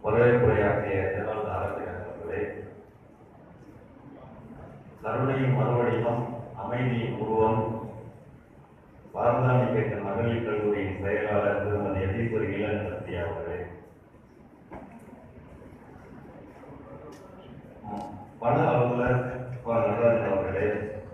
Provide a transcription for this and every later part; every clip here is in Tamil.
வரவேற்புரையாற்றிய ஜெனரல் ஆலோசகர் அவர்களே கருணையின் மறுவடிவம் அமைதியின் உருவம் பாரதாமி கேட்ட மகளிர் கல்லூரியின் செயலாளர் திருமதி எதீஸ்வரி இளநிலத்தி அவர்களே பண அலுவலர் ப. நடராஜன் அவர்களே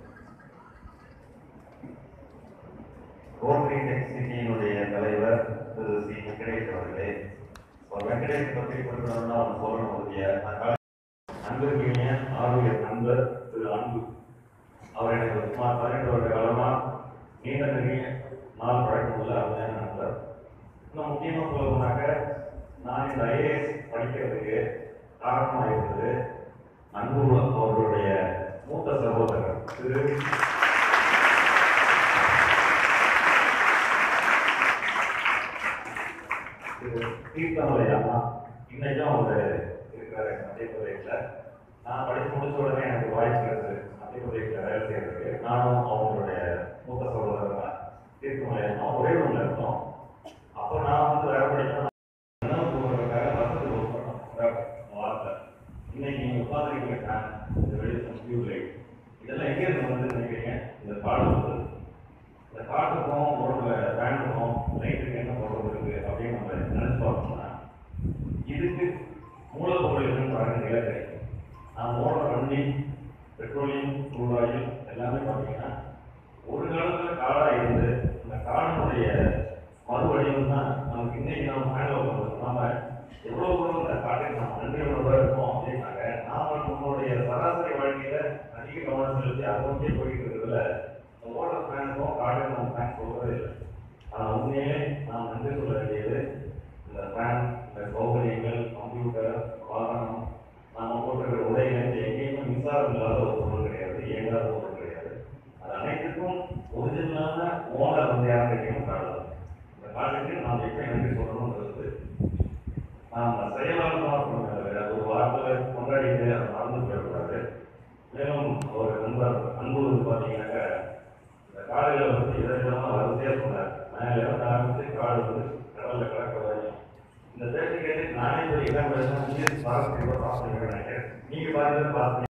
ரோட்டரி டெக் சிட்டியினுடைய தலைவர் திரு சி வெங்கடேஷ் அவர்களே ஒரு வெங்கடேஷ் பற்றி குறிப்பிடணும்னா அவங்க சொல்லணும் உறுதிய அன்பிற்குரிய ஆரோக்கிய நண்பர் திரு அன்பு அவர் எனக்கு சுமார் பதினெட்டு வருட காலமா நீண்ட நெருங்கிய நாள் பழக்கமுள்ள அருமையான நண்பர் இன்னும் முக்கியமா சொல்லணும்னாக்க நான் இந்த ஐஏஎஸ் படிக்கிறதுக்கு காரணமாக இருந்தது அன்பு அவர்களுடைய மூத்த சகோதரர் திரு தீர்த்தமலை அம்மா இன்னைக்கும் அவர் இருக்கிறாரு மத்திய பிரதேசில் நான் படிச்சு முடிச்ச உடனே எனக்கு வாய்ப்பு கிடைச்சது மத்திய பிரதேசில் வேலை செய்யறதுக்கு நானும் அவங்களுடைய மூத்த சகோதரர் தான் தீர்த்தமலை அம்மா ஒரே ரூம்ல இருந்தோம் அப்போ நான் வந்து வேலை படிக்கணும் உணவு போடுறதுக்காக வசதி பண்ணோம் வார்த்தை இன்னைக்கு நீங்க உட்காந்துருக்கீங்க இந்த வெளிச்சம் டியூப் லைட் இதெல்லாம் எங்க இருந்து வந்து நினைக்கிறீங்க இந்த பாடம் வந்து இந்த காட்டுக்கும் உடம்புல பேண்டுக்கும் லைட்டுக்கு என்ன தொடர்பு இருக்கு அப்படின்னு நம்ம நினைச்சு பார்த்தோம்னா இதுக்கு மூலப்பொருள் என்னன்னு பாருங்க நிலக்கரி நான் ஓடுற வண்டி பெட்ரோலியம் crude oil எல்லாமே பார்த்தீங்கன்னா ஒரு காலத்துல காடா இருந்து இந்த காடினுடைய மறுவடிவம் தான் நமக்கு இன்னைக்கு நம்ம ஹேண்ட் பண்ணுறோம் நாம எவ்வளவு தூரம் இந்த காட்டுக்கு நம்ம நன்றி உணர்வாக இருக்கோம் அப்படின்னாக்க நாம நம்மளுடைய சராசரி வாழ்க்கையில அதிக கவனம் செலுத்தி அதை நோக்கியே போயிட்டு இருக்கிறதுல இந்த ஓடுற ஃபேனுக்கும் காட்டுக்கு நம்ம ஃபேன் சொல்றதே இல்லை ஆனால் உண்மையிலே நாம் நன்றி சொல்ல வேண்டியது இந்த ஃபேன் இந்த சௌகரியங்கள் கம்ப்யூட்டர் வாகனம் நாம போட்டிருக்கிற உடைகள் எங்கேயுமே மின்சாரம் இல்லாத ஒரு பொருள் கிடையாது இயங்காத ஒரு பொருள் கிடையாது அது அனைத்துக்கும் ஒரிஜினலான ஓனர் வந்து யாரும் கிடைக்கும் காடு தான். இந்த காட்டுக்கு நாம் எப்படி நன்றி சொல்லணும்ன்றது நாம் செயலாளர் தான் சொல்லணும் வேற ஒரு வார்த்தை கொண்டாடிட்டு அதை மறந்து போயிடக்கூடாது மேலும் ஒரு நண்பர் அன்பு வந்து பார்த்தீங்கன்னாக்க இந்த காடுகளை வந்து இதெல்லாம் வரிசையாக சொன்னார் மேலே இருந்து ஆரம்பிச்சு காடு வந்து கடல்ல கிடக்க வரையும் இந்த பேச்சு கேட்டு நானே போய் இடம் பேசுனா நீங்க பார்த்து பார்த்து நினைக்கிறேன் நீங்க பாருங்க பார்த்து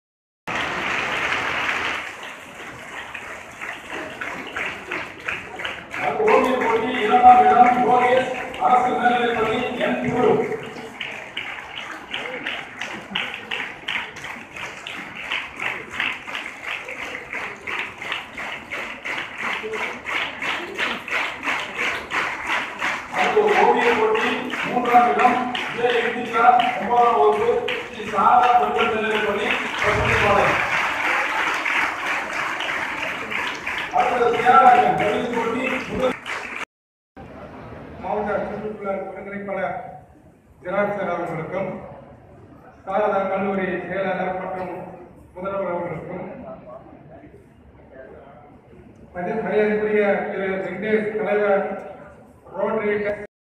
ஓவியர் போட்டி இரண்டாம் இடம் யோகேஷ் அரசு மேல்நிலைப்பள்ளி என் குரு அடுத்து ஓவியர் போட்டி மூன்றாம் இடம் ஜே இந்திகா ஒன்பதாம் வகுப்பு ஸ்ரீ சாரதா பெண்கள் மேல்நிலைப்பள்ளி பசுமைப்பாளையம் அடுத்தது தியாகராஜன் கல்வி போட்டி முதல் மாவட்ட சுற்றுலா ஒருங்கிணைப்பாளர் ஜெராட் சார் அவர்களுக்கும் சாரதா கல்லூரி செயலாளர் மற்றும் முதல்வர் அவர்களுக்கும் மதி- மரியாதைக்குரிய திரு வெங்கடேஷ் தலைவர் ரோட்டரி